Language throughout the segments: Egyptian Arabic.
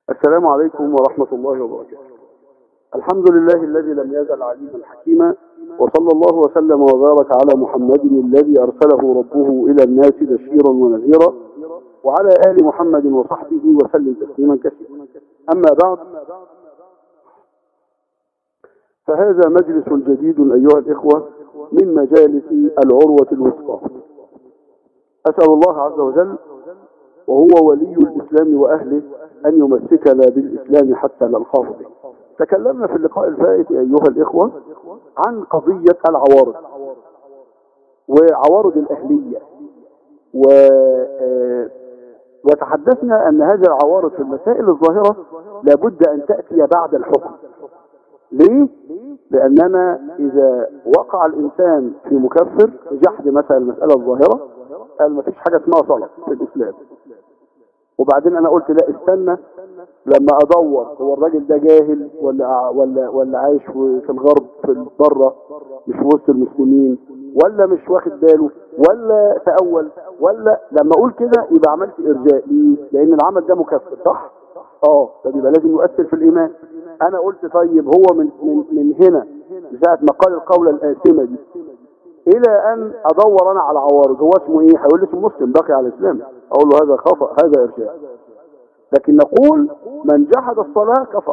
السلام عليكم ورحمة الله وبركاته الحمد لله الذي لم يزل عليما حكيما وصلى الله وسلم وبارك على محمد الذي أرسله ربه إلى الناس بشيرا ونذيرا وعلى آل محمد وصحبه وسلم تسليما كثيرا أما بعد فهذا مجلس جديد أيها الإخوة من مجالس العروة الوثقى أسأل الله عز وجل وهو ولي الإسلام وأهله أن يمسكنا بالإسلام حتى نلقاه به تكلمنا في اللقاء الفائت أيها الإخوة عن قضية العوارض وعوارض الأهلية و وتحدثنا أن هذه العوارض في المسائل الظاهرة لابد أن تأتي بعد الحكم ليه؟ لأننا إذا وقع الإنسان في مكفر جحد مثلا المسألة الظاهرة قال ما فيش حاجة اسمها صلاة في الإسلام وبعدين أنا قلت لا استنى لما أدور هو الراجل ده جاهل ولا ولا ولا عايش في الغرب في بره مش في وسط المسلمين ولا مش واخد باله ولا تأول ولا لما أقول كده يبقى عملت إرجاء ليه؟ لأن العمل ده مكفر صح؟ اه طب يبقى لازم يؤثر في الإيمان أنا قلت طيب هو من من من هنا ساعة ما قال القولة الآثمة دي إلى أن أدور أنا على عوارض هو اسمه إيه؟ هيقول لي اسمه مسلم باقي على الإسلام أقول له هذا خطأ هذا إرجاء لكن نقول من جحد الصلاة كفر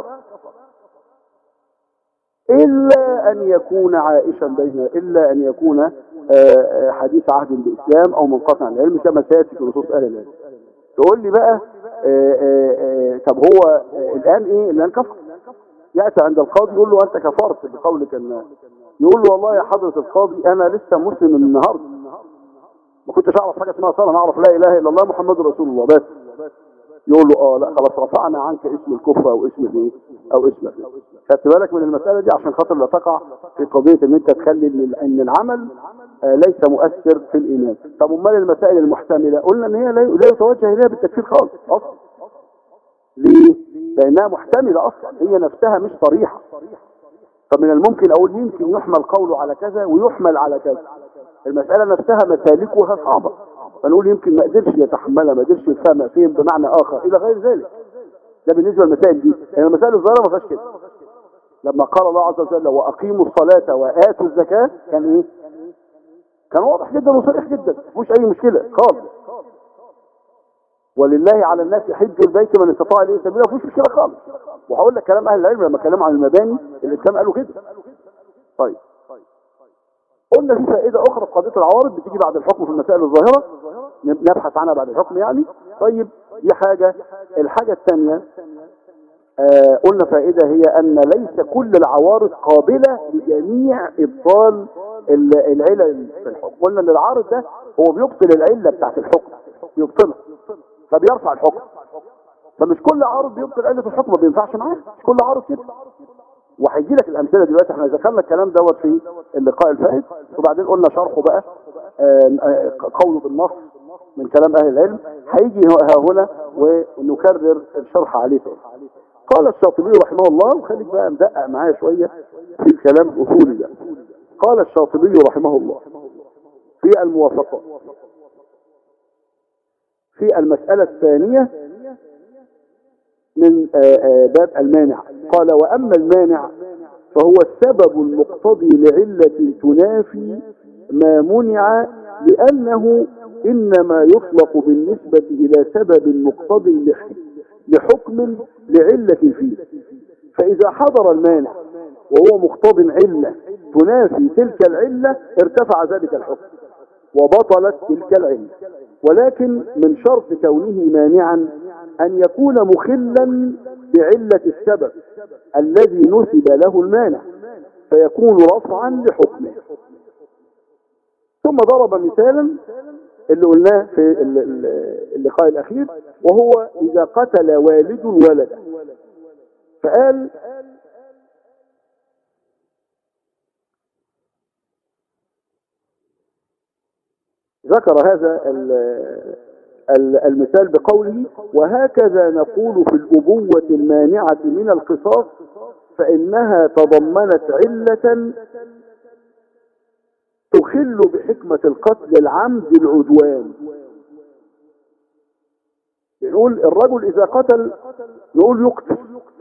إلا أن يكون عائشا بين إلا أن يكون حديث عهد بالإسلام أو منقطع العلم كما سيأتي في نصوص أهل العلم تقول لي بقى آآ آآ طب هو الآن إيه الآن كفر يأتي عند القاضي يقول له أنت كفرت بقولك الناس يقول له والله يا حضرة القاضي أنا لسه مسلم من النهاردة ما كنتش أعرف حاجة اسمها صلاة أنا أعرف لا إله إلا الله محمد رسول الله بس يقول له اه لا خلاص رفعنا عنك اسم الكفر او اسم الايه او اسم خدت بالك من المسألة دي عشان خاطر لا تقع في قضية ان انت تخلي ان العمل آه ليس مؤثر في الايمان طب امال المسائل المحتملة قلنا ان هي لا يتوجه اليها بالتكفير خالص اصلا ليه لانها محتملة اصلا هي نفسها مش صريحة فمن الممكن اقول يمكن يحمل قوله على كذا ويحمل على كذا المسألة نفسها مسالكها صعبة فنقول يمكن ما قدرش يتحملها ما قدرش يفهمها فين بمعنى اخر الى غير ذلك ده بالنسبة للمسائل دي يعني المسائل الظاهرة ما فيهاش كده لما قال الله عز وجل واقيموا الصلاة واتوا الزكاة كان ايه كان واضح جدا وصريح جدا مفيش اي مشكلة خالص ولله على الناس حج البيت من استطاع اليه سبيلا مفيش مشكلة خالص وهقول لك كلام اهل العلم لما كلموا عن المباني الاسلام قالوا كده طيب قلنا في فائدة أخرى في قضية العوارض بتيجي بعد الحكم في المسائل الظاهرة نبحث عنها بعد الحكم يعني طيب دي حاجة الحاجة الثانية آه قلنا فائدة هي أن ليس كل العوارض قابلة لجميع إبطال العلل في الحكم قلنا أن العارض ده هو بيبطل العلة بتاعت الحكم بيبطلها فبيرفع الحكم فمش كل عارض بيبطل علة الحكم ما بينفعش معاه مش كل عارض كده وهيجي لك الامثله دلوقتي احنا ذكرنا الكلام دوت في اللقاء الفائت وبعدين قلنا شرحه بقى قوله بالنص من كلام اهل العلم هيجي هنا ونكرر الشرح عليه تاني قال الشاطبي رحمه الله وخليك بقى مدقق معايا شويه في الكلام الاصولي ده قال الشاطبي رحمه الله في الموافقات في المسألة الثانية من باب المانع قال وأما المانع فهو السبب المقتضي لعلة تنافي ما منع لأنه إنما يطلق بالنسبة إلى سبب مقتضي لحكم لعلة فيه فإذا حضر المانع وهو مقتض علة تنافي تلك العلة ارتفع ذلك الحكم وبطلت تلك العلة ولكن من شرط كونه مانعا أن يكون مخلا بعلة السبب الذي نسب له المانع فيكون رفعا لحكمه ثم ضرب مثالا اللي قلناه في اللقاء الأخير وهو إذا قتل والد ولدا فقال ذكر هذا المثال بقوله وهكذا نقول في الأبوة المانعة من القصاص فإنها تضمنت علة تخل بحكمة القتل العمد العدوان نقول الرجل اذا قتل نقول يقتل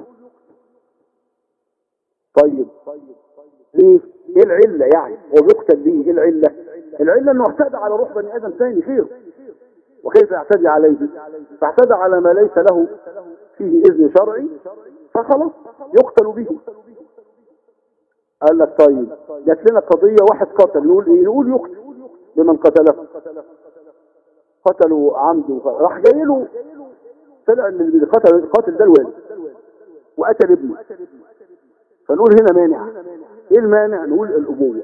طيب ليه ايه العلة يعني هو يقتل ليه ايه العلة العلة انه اعتدى على روح بني ادم ثاني غيره وكيف يعتدي عليه فاعتدى على ما ليس له فيه اذن شرعي فخلاص يقتل به قال لك طيب جات لنا قضية واحد قتل نقول ايه نقول يقتل لمن قتله قتلوا عمد راح جاي له طلع ان اللي قتل القاتل ده الوالد وقتل ابنه فنقول هنا مانع ايه المانع نقول الابوه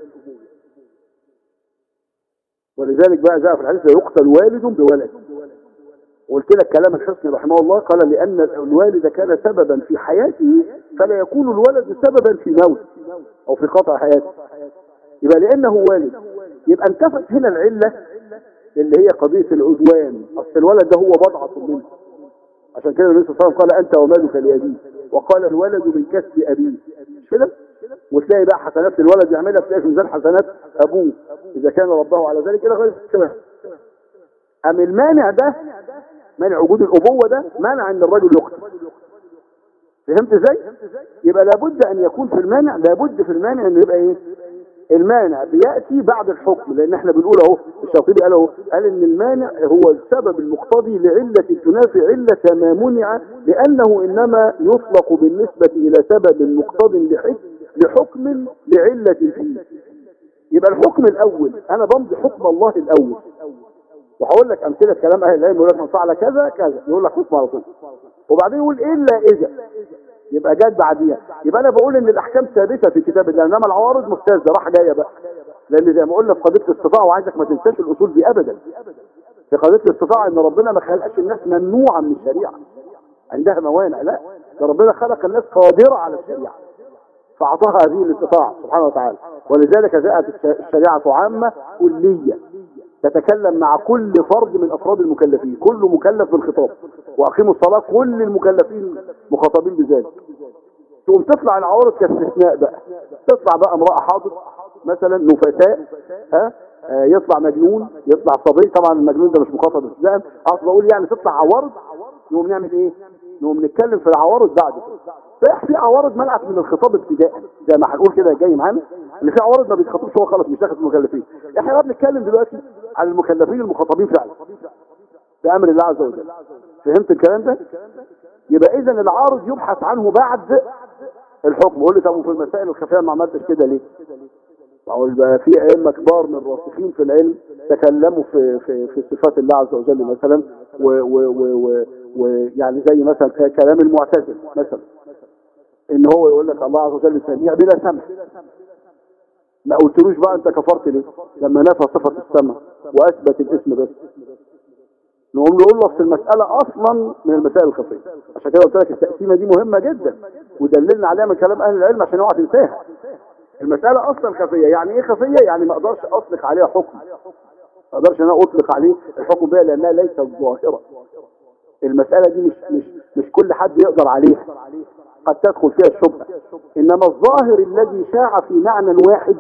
ولذلك بقى جاء في الحديث يقتل والد بولد وقلت لك كلام الحسن رحمه الله قال لأن الوالد كان سببا في حياته فلا يكون الولد سببا في موت أو في قطع حياته يبقى لأنه والد يبقى انتفت هنا العلة اللي هي قضية العدوان أصل الولد ده هو بضعة منه عشان كده النبي صلى الله عليه وسلم قال أنت ومالك لأبيه وقال الولد من كسب أبيه مش كده وتلاقي بقى حسنات الولد يعملها تلاقي في ميزان حسنات أبوه إذا كان ربه على ذلك إلى غير كده أم المانع ده مانع وجود الأبوة ده مانع أن الرجل يقتل فهمت ازاي يبقى لابد أن يكون في المانع لابد في المانع أنه يبقى إيه المانع بيأتي بعد الحكم لأن احنا بنقول اهو الشاطبي قال اهو قال ان المانع هو السبب المقتضي لعلة تنافي علة ما منع لأنه إنما يطلق بالنسبة إلى سبب مقتض لحكم لحكم لعلة فيه يبقى الحكم الأول أنا بمضي حكم الله الأول وهقول لك أمثلة كلام أهل العلم يقول لك من فعل كذا كذا يقول لك حكم على طول وبعدين يقول إلا إذا يبقى جاد بعديها يبقى انا بقول ان الاحكام ثابته في كتاب الله انما العوارض مستاذه راح جايه بقى لان زي ما قلنا في قضيه الاستطاعه وعايزك ما تنساش الاصول دي ابدا في قضيه الاستطاعه ان ربنا ما خلقش الناس ممنوعه من الشريعه عندها موانع لا ده ربنا خلق الناس قادره على الشريعه فاعطاها هذه الاستطاعه سبحانه وتعالى ولذلك جاءت الشريعه عامه كليه تتكلم مع كل فرد من افراد المكلفين كل مكلف بالخطاب واقيموا الصلاة كل المكلفين مخاطبين بذلك تقوم تطلع العوارض كاستثناء بقى تطلع بقى امرأة حاضر مثلا نفساء ها آه يطلع مجنون يطلع صبي طبعا المجنون ده مش مخاطب ابتداء اقصد اقول يعني تطلع عوارض نقوم نعمل ايه نقوم نتكلم في العوارض بعد صحيح في عوارض منعت من الخطاب ابتداء زي ما هنقول كده جاي معانا ان في عوارض ما بيتخاطبش هو خلاص مش داخل في المكلفين احنا بقى بنتكلم دلوقتي على المكلفين المخاطبين فعلا بامر الله عز وجل فهمت الكلام ده يبقى اذا العارض يبحث عنه بعد الحكم قول لي طب وفي المسائل الخفيه ما عملتش كده ليه اقول بقى في ائمه كبار من الراسخين في العلم تكلموا في في في صفات الله عز وجل مثلا ويعني زي مثلا كلام المعتزل مثلا ان هو يقول لك الله عز وجل سميع بلا سمع ما قلتلوش بقى انت كفرت ليه لما نفى صفة السمع واثبت الاسم بس نقوم نقول له في المسألة اصلا من المسائل الخفية عشان كده قلت لك التقسيمة دي مهمة جدا ودللنا عليها من كلام اهل العلم عشان اوعى تنساها المسألة اصلا خفية يعني ايه خفية يعني ما اقدرش اطلق عليها حكم ما اقدرش انا اطلق عليه الحكم بها لانها ليست ظاهرة المسألة دي مش مش مش كل حد يقدر عليها قد تدخل فيها الشبهة إنما الظاهر الذي شاع في معنى واحد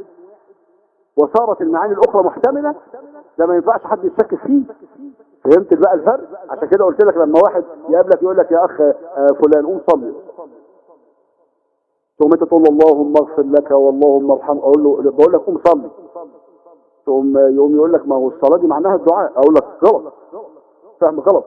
وصارت المعاني الأخرى محتملة ده ما ينفعش حد يشكك فيه فهمت بقى الفرق عشان كده قلت لك لما واحد يقابلك يقول لك يا أخ فلان قوم صلي تقوم انت تقول له اللهم اغفر لك واللهم ارحم اقول له بقول لك قوم صلي تقوم يقوم يقول لك ما هو الصلاه دي معناها الدعاء اقول لك غلط فهم غلط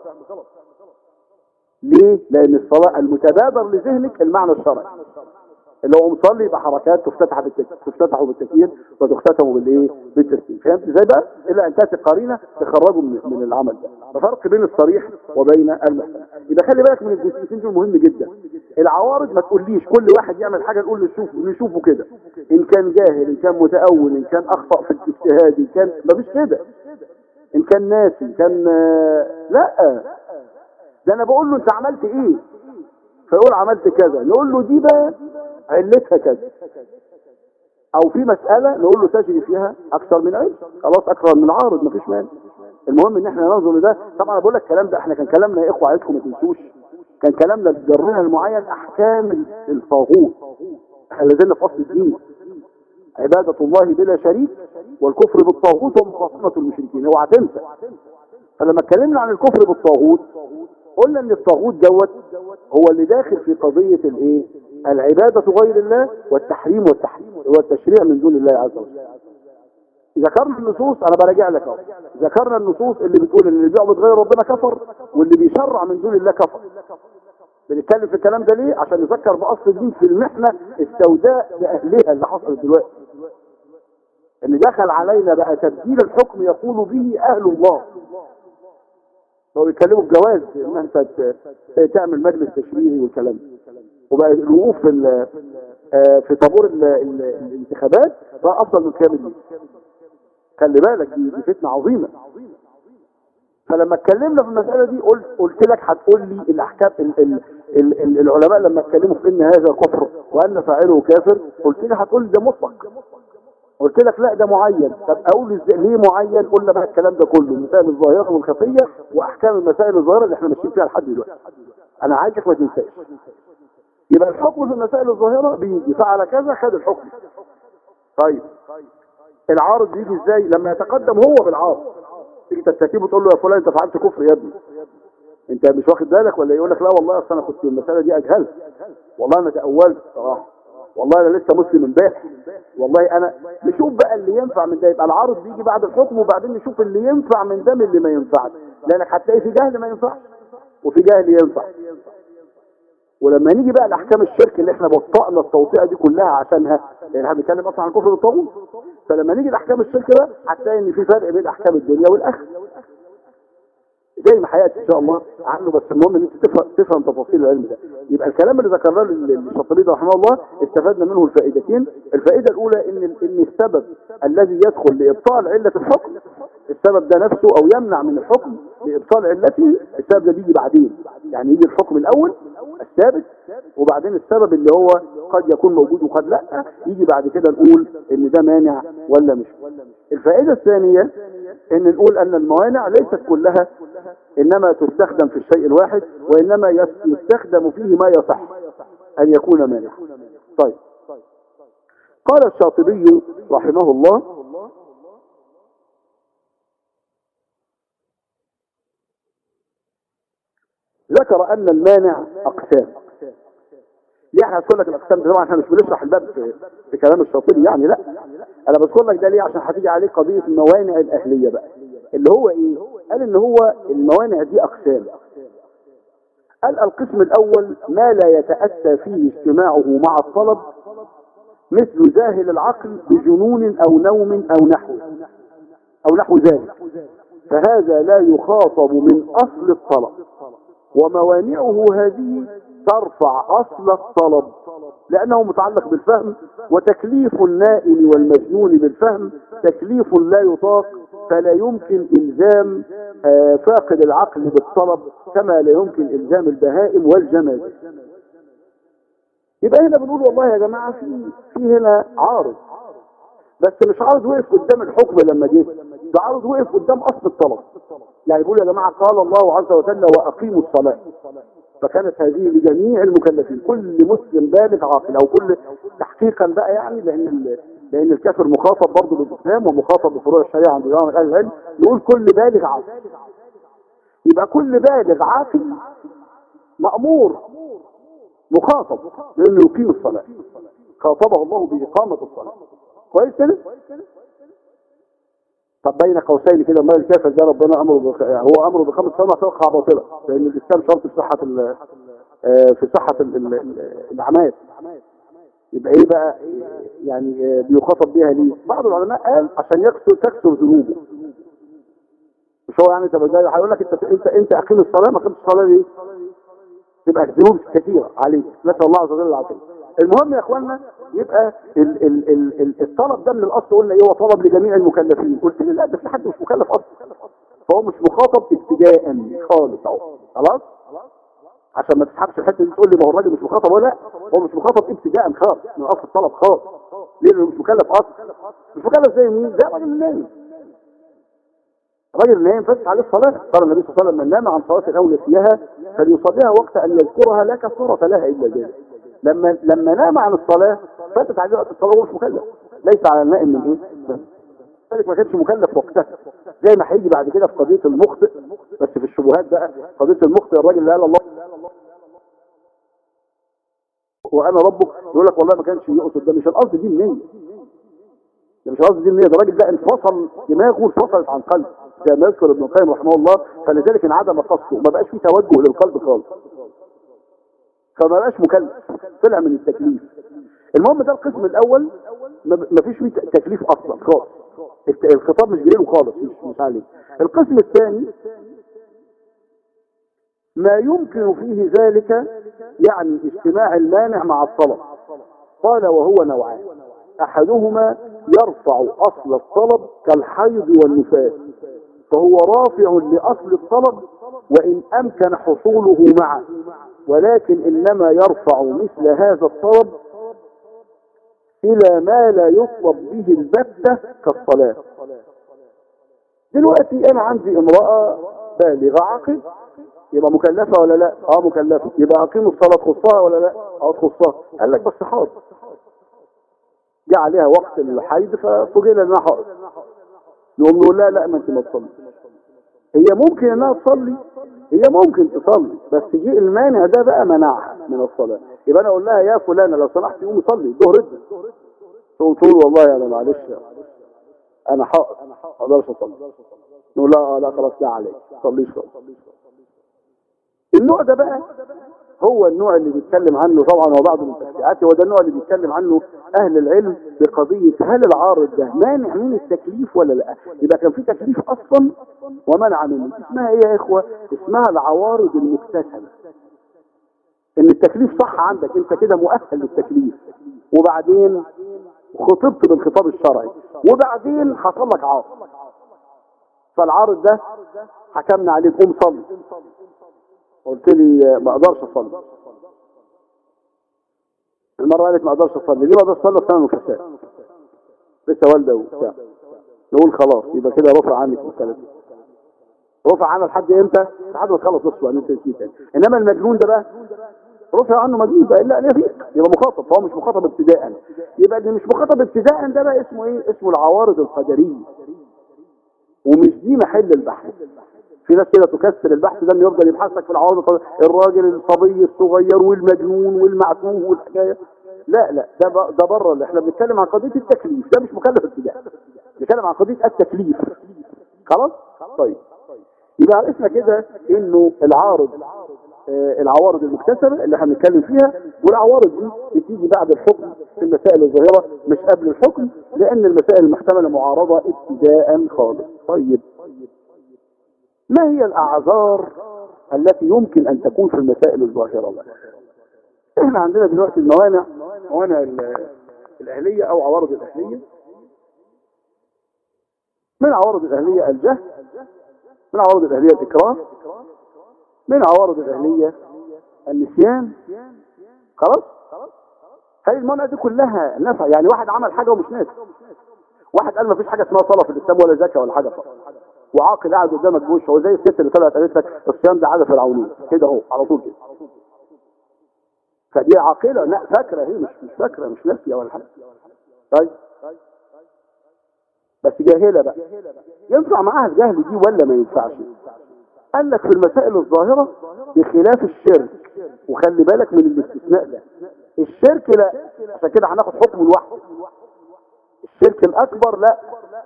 ليه لان الصلاة المتبادر لذهنك المعنى الشرعي اللي هو مصلي يبقى حركات تفتتح بالتكبير تفتتح بالتكبير وتختتم بالايه بالتسليم فهمت ازاي بقى الا ان تاتي قرينه تخرجه من, من العمل ده ففرق بين الصريح وبين المحتمل يبقى خلي بالك من الجزئيتين دول مهم جدا العوارض ما تقوليش كل واحد يعمل حاجه نقول نشوف نشوفه كده ان كان جاهل ان كان متاول ان كان اخطا في الاجتهاد ان كان مفيش كده ان كان ناسي ان كان لا ده انا بقول له انت عملت ايه فيقول عملت كذا نقول له دي بقى علتها كذا او في مسألة نقول له تجري فيها اكثر من علم خلاص اكثر من عارض مفيش مانع المهم ان احنا ننظر لده طبعا انا بقول لك الكلام ده احنا كان كلامنا يا اخوه عايزكم ما تنسوش كان كلامنا جرنا المعين احكام الطاغوت احنا لازلنا في اصل الدين عبادة الله بلا شريك والكفر بالطاغوت ومخاصمة المشركين اوعى تنسى فلما اتكلمنا عن الكفر بالطاغوت قلنا ان الطاغوت دوت هو اللي داخل في قضية الايه العبادة غير الله والتحريم والتحريم هو التشريع من دون الله عز وجل ذكرنا النصوص انا براجع لك اهو ذكرنا النصوص اللي بتقول ان اللي بيعبد غير ربنا كفر واللي بيشرع من دون الله كفر بنتكلم في الكلام ده ليه عشان نذكر باصل الدين في المحنه السوداء لاهلها اللي حصلت دلوقتي ان دخل علينا بقى تبديل الحكم يقول به اهل الله هو بيتكلموا بجواز ان انت ت- تعمل مجلس تشريعي والكلام ده وبقى الوقوف في ال- آه، في طابور ال- ال- الانتخابات بقى افضل من كامل ليه خلي بالك دي, دي فتنه عظيمه فلما اتكلمنا في المسألة دي قلت قلت لك هتقول لي الأحكام ال ال ال ال العلماء لما اتكلموا في إن هذا كفر وأن فاعله كافر قلت لي هتقول لي ده مطلق قلت لك لا ده معين طب أقول ازاي ليه معين قلنا بقى الكلام ده كله المسائل الظاهرة والخفية وأحكام المسائل الظاهرة اللي احنا ماشيين فيها لحد دلوقتي أنا عايزك ما تنساش يبقى الحكم في المسائل الظاهرة بيجي فعل كذا خد الحكم طيب العارض بيجي ازاي لما يتقدم هو بالعارض تيجي تستكيب وتقول له يا فلان انت فعلت كفر يا ابني انت مش واخد بالك ولا يقول لك لا والله اصل انا كنت المساله دي اجهلت والله انا تاولت صراحه والله انا لسه مسلم امبارح والله انا نشوف بقى اللي ينفع من ده يبقى العارض بيجي بعد الحكم وبعدين نشوف اللي ينفع من ده من اللي ما ينفعش لانك هتلاقي في جهل ما ينفعش وفي جهل ينفع ولما نيجي بقى لاحكام الشرك اللي احنا بطأنا التوطئه دي كلها عشانها لان احنا بنتكلم اصلا عن كفر بالطاغوت فلما نيجي لاحكام الشرك بقى هتلاقي ان في فرق بين احكام الدنيا والاخره زي ما حياتي ان شاء الله عنه بس المهم ان انت تفهم تفهم تفاصيل العلم ده يبقى الكلام اللي ذكرناه للشاطبي رحمه الله استفدنا منه الفائدتين الفائده الاولى ان ان السبب الذي يدخل لابطال عله الحكم السبب ده نفسه او يمنع من الحكم لابطال علته السبب ده بيجي بعدين يعني يجي الحكم الاول الثابت وبعدين السبب اللي هو قد يكون موجود وقد لا يجي بعد كده نقول ان ده مانع ولا مش الفائده الثانيه ان نقول ان الموانع ليست كلها انما تستخدم في الشيء الواحد وانما يس- يستخدم فيه ما يصح ان يكون مانع طيب قال الشاطبي رحمه الله ذكر ان المانع اقسام ليه احنا هذكر لك الاقسام دي طبعا احنا مش بنشرح الباب في, في كلام الشاطبي يعني لا انا بذكر لك ده ليه عشان هتيجي عليه قضيه الموانع الاهليه بقى اللي هو ايه قال ان هو الموانع دي اقسام قال القسم الاول ما لا يتاتى فيه اجتماعه مع الطلب مثل ذاهل العقل بجنون او نوم او نحو او نحو ذلك فهذا لا يخاطب من اصل الطلب وموانعه هذه ترفع أصل الطلب لأنه متعلق بالفهم وتكليف النائم والمجنون بالفهم تكليف لا يطاق فلا يمكن إلزام آه، فاقد العقل بالطلب كما لا يمكن إلزام البهائم والجماد يبقى هنا بنقول والله يا جماعة في في هنا عارض بس مش عارض وقف قدام الحكم لما جه ده عارض وقف قدام أصل الطلب يعني بيقول يا جماعة قال الله عز وجل وأقيموا الصلاة فكانت هذه لجميع المكلفين كل مسلم بالغ عاقل او كل تحقيقا بقى يعني لان ال- لان الكافر مخاطب برضه بالاسلام ومخاطب بفروع الشريعه عند جماعه اهل العلم نقول كل بالغ عاقل يبقى كل بالغ عاقل مامور مخاطب بانه يقيم الصلاه خاطبه الله باقامه الصلاه كويس كده طب بين قوسين كده ما الكافر ده ربنا امره بخ... هو امره بخمس صلاه تقع باطله لان الاسلام شرط في صحه ال... آه، في صحه ال... ال... ال- الاعمال يبقى ايه بقى يعني آه، بيخاطب بيها ليه بعض العلماء قال عشان يكسر تكسر ذنوبه مش هو يعني طب ازاي هيقول لك انت انت انت اقيم الصلاه ما اقيمش الصلاه ليه تبقى الذنوب كثيره عليك نسال الله عز وجل العافيه المهم يا اخوانا يبقى ال ال ال ال الطلب ده من الاصل قلنا ايه هو طلب لجميع المكلفين قلت لي لا ده في حد مش مكلف اصلا فهو مش مخاطب ابتداء خالص اهو خلاص عشان ما تسحبش الحته دي تقول لي ما هو الراجل مش مخاطب ولا لا هو مش مخاطب ابتداء خالص من اصل الطلب خالص ليه لانه مش مكلف اصلا مش مكلف زي مين زي الراجل النايم الراجل النايم فاتت عليه الصلاه قال النبي صلى الله عليه وسلم من نام عن صلاه او نسيها فليصليها وقت ان يذكرها لا كفاره لها الا ذلك لما لما نام عن الصلاه فاتت عليه وقت الصلاه وهو مش مكلف ليس على النائم من ايه ذلك ما كانش مكلف وقتها زي ما هيجي بعد كده في قضيه المخطئ بس في الشبهات بقى قضيه المخطئ الراجل اللي قال الله وانا ربك يقول لك والله ما كانش يقصد ده مش القصد دي النيه ده مش القصد دي النيه ده الراجل ده انفصل دماغه انفصلت عن قلبه زي ما يذكر ابن القيم رحمه الله فلذلك انعدم قصده وما بقاش فيه توجه للقلب خالص فما بقاش مكلف طلع من التكليف المهم ده القسم الاول ما فيش فيه تكليف اصلا خالص الخطاب مش جاي له خالص مش مش عليه القسم الثاني ما يمكن فيه ذلك يعني اجتماع المانع مع الطلب قال وهو نوعان احدهما يرفع اصل الطلب كالحيض والنفاس فهو رافع لاصل الطلب وان امكن حصوله معه ولكن انما يرفع مثل هذا الطلب الى ما لا يطلب به البتة كالصلاة دلوقتي انا عندي امرأة بالغة عاقل يبقى مكلفة ولا لا اه مكلفة يبقى اقيم الصلاة تخصها ولا لا اه تخصها قال لك بس حاضر جاء عليها وقت الحيض ففوجئنا انها حاضر نقوم نقول لها لا ما انت ما تصلي هي ممكن انها تصلي هي ممكن تصلي بس جه المانع ده بقى منعها من الصلاة يبقى انا اقول لها يا فلانة لو سمحت قومي صلي الظهر ادى تقول تقول والله انا معلش انا حائط ما اقدرش اصلي نقول لها اه لا خلاص لا عليك ما تصليش خالص النوع ده بقى هو النوع اللي بيتكلم عنه طبعا وبعض من التشريعات هو ده النوع اللي بيتكلم عنه اهل العلم بقضية هل العارض ده مانع من التكليف ولا لا يبقى كان في تكليف اصلا ومنع منه اسمها ايه يا اخوة اسمها العوارض المكتسبة ان التكليف صح عندك انت كده مؤهل للتكليف وبعدين خطبت بالخطاب الشرعي وبعدين حصل لك عارض فالعارض ده حكمنا عليه قوم صلي قلت لي ما اقدرش اصلي المره قالت ما اقدرش اصلي ليه ما اقدرش اصلي اصل انا مكسل لسه والده وبتاع نقول خلاص يبقى كده رفع عنك المساله دي رفع عنه لحد امتى لحد ما تخلص نصه يعني انت تاني انما المجنون ده بقى رفع عنه مجنون بقى الا ان يفيق يبقى مخاطب فهو مش مخاطب ابتداء يبقى اللي مش مخاطب ابتداء ده بقى اسمه ايه اسمه العوارض القدريه ومش دي محل البحث في ناس كده تكسر البحث ده انه يفضل يبحثك في العوارض الراجل الصبي الصغير والمجنون والمعتوه والحكايه لا لا ده ده بره اللي احنا بنتكلم عن قضيه التكليف ده مش مكلف ابتداء بنتكلم عن قضيه التكليف خلاص طيب يبقى عرفنا كده انه العارض آه العوارض المكتسبة اللي هنتكلم فيها والعوارض دي بتيجي بعد الحكم في المسائل الظاهرة مش قبل الحكم لان المسائل المحتملة معارضة ابتداء خالص طيب ما هي الاعذار التي يمكن ان تكون في المسائل الظاهرة بقى احنا عندنا دلوقتي الموانع موانع الاهلية او عوارض الاهلية من عوارض الاهلية الجهل من عوارض الاهلية الاكراه من عوارض الاهلية النسيان خلاص هذه الموانع دي كلها نفع يعني واحد عمل حاجة ومش ناسي واحد قال ما فيش حاجة اسمها صلاة في الاسلام ولا زكاة ولا حاجة صلاة وعاقل قاعد قدامك بوش هو زي الست اللي طلعت قالت لك الصيام ده عاده فرعونيه كده اهو على طول كده فدي عاقله لا فاكره هي مش مش فاكره مش ناسيه ولا حاجه طيب بس جاهله بقى ينفع معاها الجهل دي ولا ما ينفعش قال لك في المسائل الظاهره بخلاف الشرك وخلي بالك من الاستثناء ده الشرك لا عشان كده هناخد حكم لوحده الشرك الاكبر لا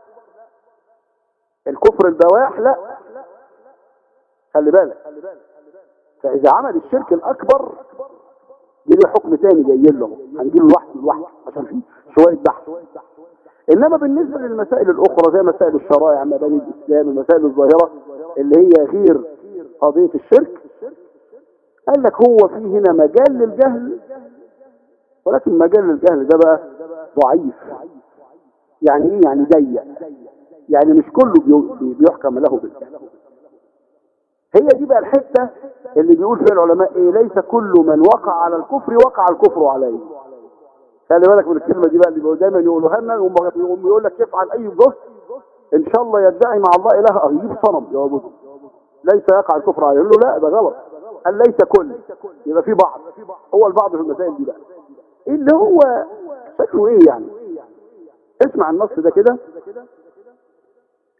الكفر البواح لا خلي بالك فاذا عمل الشرك الاكبر يجي حكم تاني جاي له هنجي له لوحده لوحده عشان فيه شويه بحث انما بالنسبه للمسائل الاخرى زي مسائل الشرائع مباني الاسلام المسائل الظاهره اللي هي غير قضيه الشرك قال لك هو في هنا مجال للجهل ولكن مجال للجهل ده بقى ضعيف يعني ايه يعني ضيق يعني مش كله بيحكم له بالجهل هي دي بقى الحتة اللي بيقول فيها العلماء ايه ليس كل من وقع على الكفر وقع الكفر عليه خلي بالك من الكلمة دي بقى اللي دايما يقولوها لنا يقوم يقول لك افعل اي جهد ان شاء الله يدعي مع الله اله يجيب صنم يعبده ليس يقع الكفر عليه يقول له لا ده غلط قال ليس كل يبقى في بعض هو البعض في المسائل دي بقى اللي هو شكله ايه يعني اسمع النص ده كده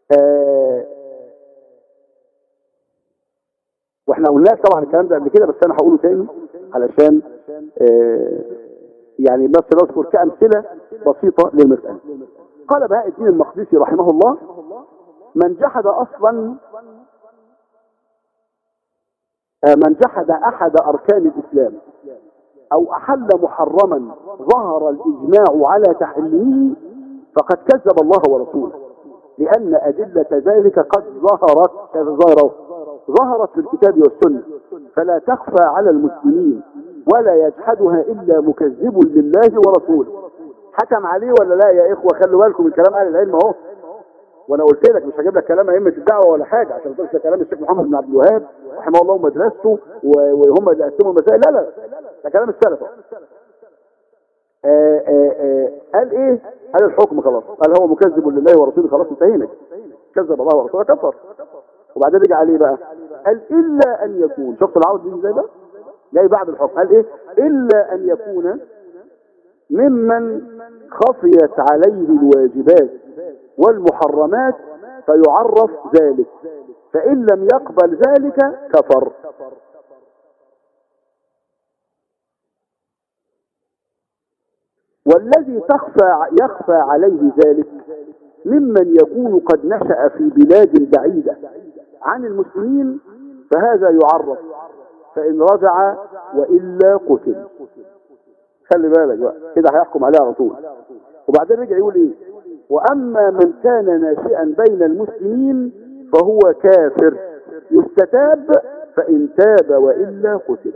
آه واحنا قلنا طبعا الكلام ده قبل كده بس انا هقوله تاني علشان آه يعني بس نذكر كأمثلة بسيطة للمسألة قال بهاء الدين المقدسي رحمه الله من جحد اصلا آه من جحد احد اركان الاسلام او احل محرما ظهر الاجماع على تحريمه فقد كذب الله ورسوله لان ادلة ذلك قد ظهرت ظهرت ظهرت في الكتاب والسنة فلا تخفى على المسلمين ولا يجحدها الا مكذب لله ورسوله حكم عليه ولا لا يا اخوة خلوا بالكم من كلام اهل العلم اهو وانا قلت لك مش هجيب لك كلام ائمه الدعوه ولا حاجه عشان تقولش كلام الشيخ محمد بن عبد الوهاب رحمه الله ومدرسته وهم اللي قسموا المسائل لا لا ده كلام السلف آآ آآ قال ايه قال الحكم خلاص قال هو مكذب لله ورسوله خلاص انتهينا كذب الله ورسوله كفر وبعدين رجع عليه بقى قال الا ان يكون شفت العوض دي ازاي بقى جاي بعد الحكم قال ايه الا ان يكون ممن خفيت عليه الواجبات والمحرمات فيعرف ذلك فإن لم يقبل ذلك كفر والذي تخفى يخفى عليه ذلك ممن يكون قد نشأ في بلاد بعيدة عن المسلمين فهذا يعرف فإن رجع وإلا قتل خلي بالك بقى كده هيحكم عليه على طول وبعدين رجع يقول ايه واما من كان ناشئا بين المسلمين فهو كافر يستتاب فان تاب والا قتل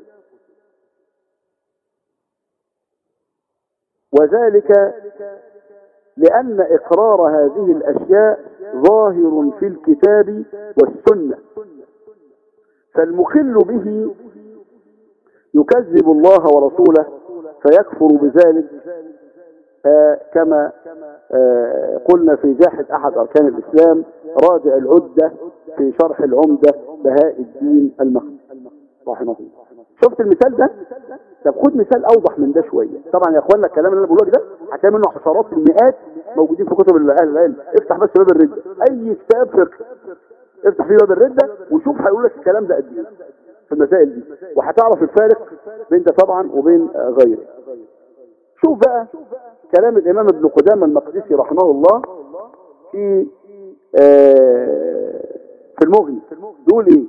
وذلك لأن إقرار هذه الأشياء ظاهر في الكتاب والسنة فالمخل به يكذب الله ورسوله فيكفر بذلك آه كما آه قلنا في جاحد أحد أركان الإسلام راجع العدة في شرح العمدة بهاء الدين المقدس رحمه الله شفت المثال ده طب خد مثال أوضح من ده شوية طبعا يا أخوانا الكلام اللي أنا بقوله لك ده هتلاقي منه عشرات المئات موجودين في كتب أهل العلم افتح بس باب الردة أي كتاب فقه افتح فيه باب الردة وشوف هيقول لك الكلام ده قد ايه في المسائل دي وهتعرف الفارق بين ده طبعا وبين غيره شوف بقى كلام الإمام ابن قدامة المقدسي رحمه الله في آه في المغني يقول ايه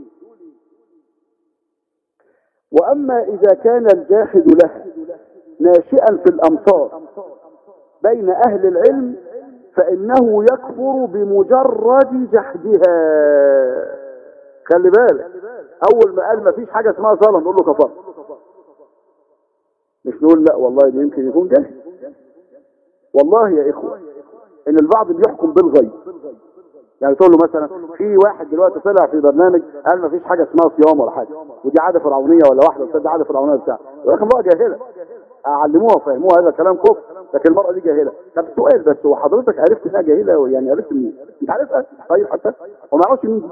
وأما إذا كان الجاحد له ناشئا في الأمصار بين أهل العلم فإنه يكفر بمجرد جحدها خلي بالك أول ما قال ما فيش حاجة اسمها صلاة نقول له كفر مش نقول لا والله ده يمكن يكون جهل والله يا إخوة إن البعض بيحكم بالغيب يعني تقول له مثلا في واحد دلوقتي طلع في برنامج قال ما فيش حاجة اسمها صيام ولا حاجة ودي عادة فرعونية ولا واحدة بس دي عادة فرعونية بتاع ولكن امرأة جاهلة علموها وفهموها هذا كلام كفر لكن المرأة دي جاهلة طب سؤال بس هو حضرتك عرفت انها جاهلة يعني عرفت منين انت عارفها طيب حتى هو ما يعرفش مين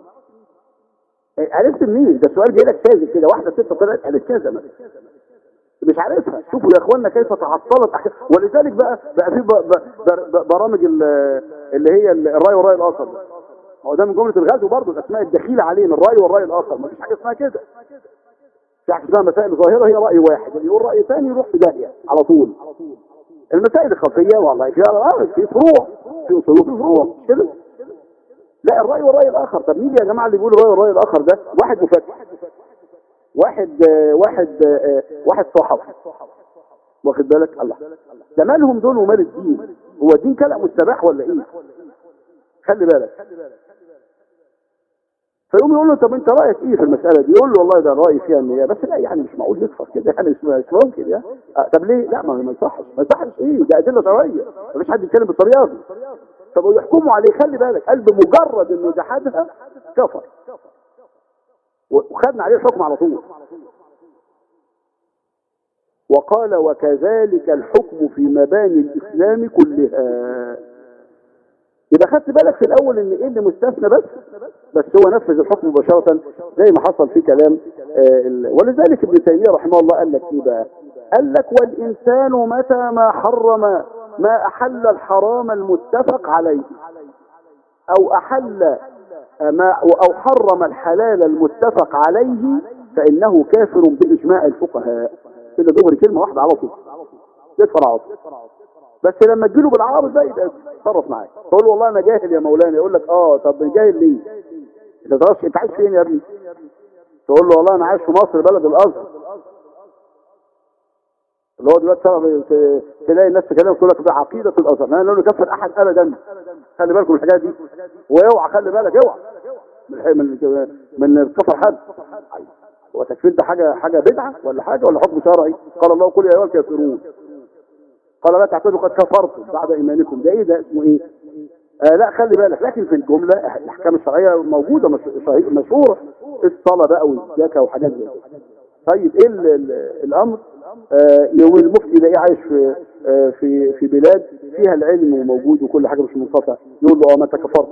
عرفت منين ده السؤال جاي لك ساذج كده واحدة ست طلعت قالت كذا مثلا مش عارفها شوفوا يا اخوانا كيف تعطلت أحكام ولذلك بقى بقى في برامج اللي هي الراي والراي الاخر ده هو ده من جمله الغزو برضه الاسماء الدخيله علينا الراي والراي الاخر ما فيش حاجه اسمها كده في حاجه اسمها مسائل ظاهره هي راي واحد اللي يقول راي ثاني يروح في داهيه على طول المسائل الخفيه والله فيها في فروع في اصول وفي فروع مش كده لا الراي والراي الاخر طب مين يا جماعه اللي بيقول الراي والراي الاخر ده واحد مفكر واحد واحد واحد صحفي واخد بالك الله ده مالهم دول ومال الدين هو الدين كلام مستباح ولا ايه خلي بالك فيقوم يقول له طب انت رايك ايه في المساله دي يقول له والله ده رايي فيها ان هي بس لا يعني مش معقول يكفر كده يعني مش مش ممكن يعني آه طب ليه لا ما ما يصحش ما يصحش ايه ده ادله شرعيه مفيش حد يتكلم بالطريقه دي طب ويحكموا عليه خلي بالك قال بمجرد انه جحدها كفر وخدنا عليه الحكم على طول وقال وكذلك الحكم في مباني الإسلام كلها يبقى خدت بالك في الأول إن إيه اللي مستثنى بس بس هو نفذ الحكم مباشرة زي ما حصل في كلام آه ولذلك ابن تيمية رحمه الله قال لك إيه بقى قال لك والإنسان متى ما حرم ما أحل الحرام المتفق عليه او احل ما او حرم الحلال المتفق عليه فانه كافر باجماع الفقهاء كده دغري كلمه واحده على طول يكفر على طول بس لما تجيله بالعرض ده يبقى يتصرف معاك تقول له والله انا جاهل يا مولانا يقول لك اه طب جاهل ليه انت تعرفش انت عايش فين يا ابني تقول له والله انا عايش في مصر بلد الازهر اللي هو دلوقتي سبب ت- تلاقي الناس تكلمك تقول لك بعقيده الازهر انا لا نكفر احد ابدا خلي بالكم من الحاجات دي واوعى خلي بالك اوعى من الح- من من كفر حد هو تكفير ده حاجه حاجه بدعه ولا حاجه ولا حكم شرعي قال الله قل يا ايها الكافرون قال لا تعتدوا قد كفرتم بعد ايمانكم ده ايه ده اسمه ايه آه لا خلي بالك لكن في الجمله الاحكام الشرعيه موجوده مش- شهي- مشهوره الصلاه بقى والزكاه وحاجات زي كده طيب ايه ال- ال- الامر آه يوم المفتي يلاقيه عايش في آه في في بلاد فيها العلم وموجود وكل حاجه مش منقطع يقول له اه ما انت كفرت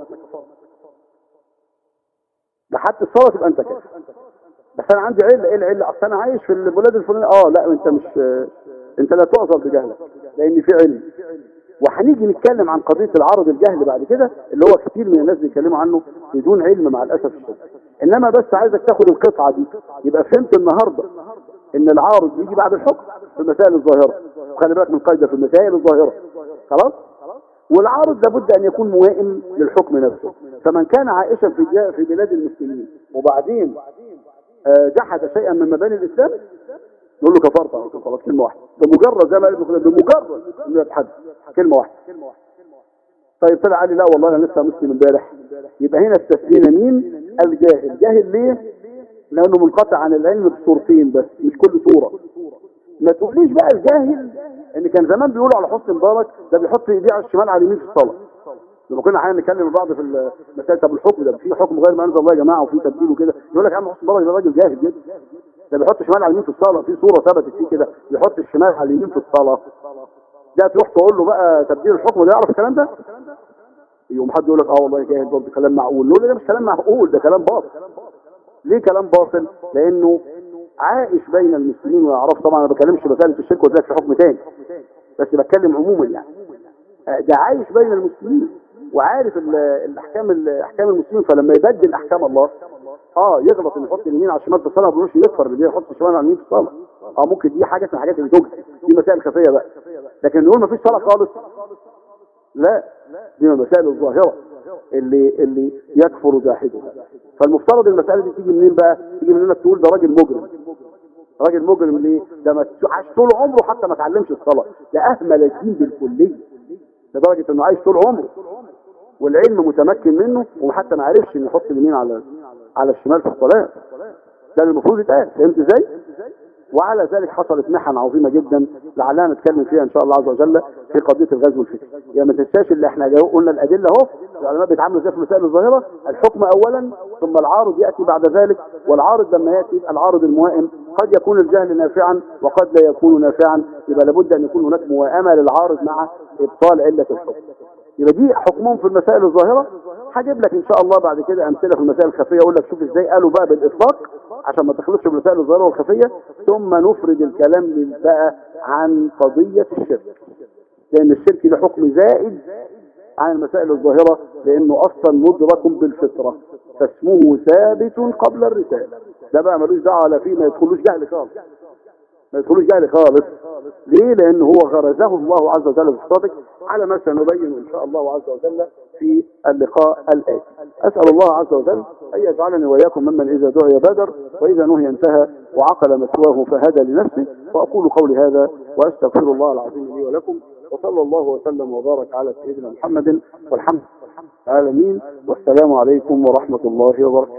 ده حتى الصلاه تبقى انت كافر بس انا عندي عله ايه العله اصل انا عايش في البلاد الفلانيه اه لا انت مش انت لا تعذر بجهلك لان في علم وهنيجي نتكلم عن قضيه العرض الجهل بعد كده اللي هو كتير من الناس بيتكلموا عنه بدون علم مع الاسف الشديد انما بس عايزك تاخد القطعه دي يبقى فهمت النهارده ان العارض بيجي بعد الحكم في المسائل الظاهره وخلي بالك من قاعده في المسائل الظاهره خلاص والعارض لابد ان يكون موائم للحكم نفسه فمن كان عائشا في جا- في بلاد المسلمين وبعدين آه، جحد شيئا من مباني الاسلام نقول له كفرت على طول خلاص كلمه واحده بمجرد زي ما قال ابن خليل بمجرد انه يتحدث كلمه واحده طيب طلع قال لي لا والله انا لسه مسلم امبارح يبقى هنا استثنينا مين الجاهل جاهل ليه لانه منقطع عن العلم بصورتين بس مش كل صوره ما تقوليش بقى الجاهل ان كان زمان بيقولوا على حسني مبارك ده بيحط ايديه على الشمال على اليمين في الصلاه لما كنا احيانا نتكلم بعض في المسائل طب الحكم ده في حكم غير ما انزل الله يا جماعه وفي تبديل وكده يقول لك يا عم حسني مبارك ده راجل جاهل جدا ده بيحط الشمال على اليمين في الصلاه في صوره ثبتت فيه كده بيحط الشمال على اليمين في الصلاه ده تروح تقول له بقى تبديل الحكم ده يعرف الكلام ده يقوم حد يقول لك اه والله جاهل برضه كلام معقول نقول له ده مش كلام معقول ده كلام باطل ليه كلام باطل لانه عايش بين المسلمين ويعرف طبعا انا ما بكلمش مساله الشرك وذلك في حكم تاني بس بتكلم عموما يعني آه، ده عايش بين المسلمين وعارف ال- الاحكام ال- احكام المسلمين فلما يبدل احكام الله اه يغلط انه يحط اليمين على الشمال في الصلاه ما بيقولوش يكفر بدي يحط الشمال على اليمين في الصلاه اه ممكن دي حاجه من الحاجات اللي تجهل دي مسائل خفيه بقى لكن نقول ما فيش صلاه خالص لا دي من المسائل الظاهره اللي اللي يكفر جاحدها فالمفترض المساله دي تيجي منين بقى تيجي من انك تقول ده راجل مجرم راجل مجرم ليه ده ما عاش طول عمره حتى ما اتعلمش الصلاه ده اهمل الدين بالكليه لدرجه انه عايش طول عمره والعلم متمكن منه وحتى ما عرفش انه يحط اليمين على على الشمال في الصلاه ده اللي المفروض يتقال فهمت ازاي وعلى ذلك حصلت محن عظيمه جدا لعلنا نتكلم فيها ان شاء الله عز وجل في قضيه الغزو الفكري يعني ما تنساش اللي احنا جاو- قلنا الادله اهو العلماء بيتعاملوا ازاي في المسائل الظاهره الحكم اولا ثم العارض ياتي بعد ذلك والعارض لما ياتي يبقى العارض الموائم قد يكون الجهل نافعا وقد لا يكون نافعا يبقى لابد ان يكون هناك موائمه للعارض مع ابطال عله الحكم يبقى دي حكمهم في المسائل الظاهره هجيب لك ان شاء الله بعد كده امثله في المسائل الخفيه اقول لك شوف ازاي قالوا بقى بالاطلاق عشان ما تخلطش بالمسائل الظاهره والخفيه ثم نفرد الكلام لل- بقى عن قضيه الشرك لان الشرك له حكم زائد عن المسائل الظاهره لانه اصلا مدرك بالفطره فاسمه ثابت قبل الرساله ده بقى ملوش دعوه لا فيه ما يدخلوش جهل خالص ما يدخلوش جهل خالص ليه لان هو غرزه الله عز وجل في صدق على ما سنبين ان شاء الله عز وجل في اللقاء الاتي اسال الله عز وجل ان يجعلني واياكم ممن اذا دعي بادر واذا نهي انتهى وعقل مثواه فهدى لنفسه واقول قولي هذا واستغفر الله العظيم لي ولكم وصلى الله وسلم وبارك على سيدنا محمد والحمد لله العالمين والسلام عليكم ورحمه الله وبركاته